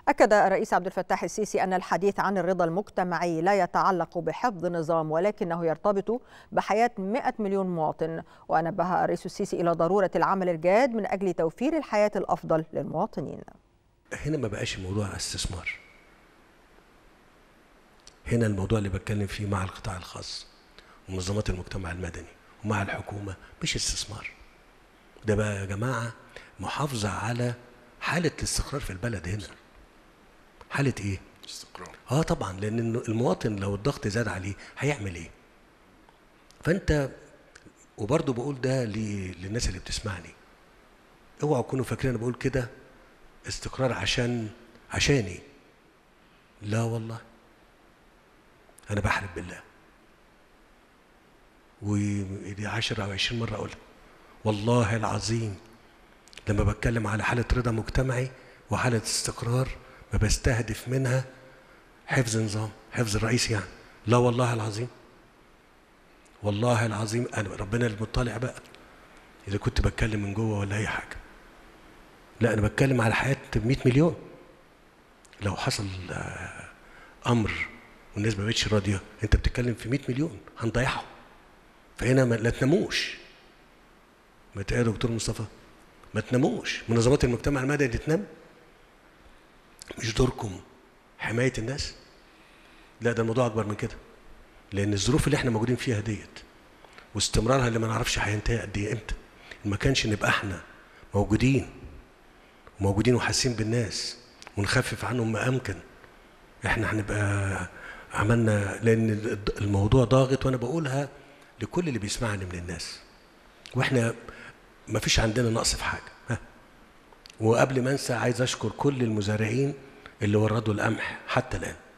أكد الرئيس عبد الفتاح السيسي أن الحديث عن الرضا المجتمعي لا يتعلق بحفظ نظام ولكنه يرتبط بحياة 100 مليون مواطن ونبه الرئيس السيسي إلى ضرورة العمل الجاد من أجل توفير الحياة الأفضل للمواطنين هنا ما بقاش الموضوع استثمار هنا الموضوع اللي بتكلم فيه مع القطاع الخاص ومنظمات المجتمع المدني ومع الحكومة مش استثمار ده بقى يا جماعة محافظة على حالة الاستقرار في البلد هنا حالة ايه؟ استقرار اه طبعا لان المواطن لو الضغط زاد عليه هيعمل ايه؟ فانت وبرضه بقول ده للناس اللي بتسمعني اوعوا تكونوا فاكرين انا بقول كده استقرار عشان عشاني لا والله انا بحلف بالله ودي 10 او 20 مره اقولها والله العظيم لما بتكلم على حاله رضا مجتمعي وحاله استقرار ما بستهدف منها حفظ نظام حفظ الرئيس يعني لا والله العظيم والله العظيم انا ربنا المطلع بقى اذا كنت بتكلم من جوه ولا اي حاجه لا انا بتكلم على حياه 100 مليون لو حصل امر والناس ما بقتش راضيه انت بتتكلم في 100 مليون هنضيعهم فهنا ما لا تناموش ما يا دكتور مصطفى ما تناموش منظمات المجتمع المدني تنام مش دوركم حمايه الناس لا ده الموضوع اكبر من كده لان الظروف اللي احنا موجودين فيها ديت واستمرارها اللي ما نعرفش هينتهي قد ايه امتى ما كانش نبقى احنا موجودين موجودين وحاسين بالناس ونخفف عنهم ما امكن احنا هنبقى عملنا لان الموضوع ضاغط وانا بقولها لكل اللي بيسمعني من الناس واحنا ما فيش عندنا نقص في حاجه ها وقبل ما انسى عايز اشكر كل المزارعين اللي وردوا القمح حتى الان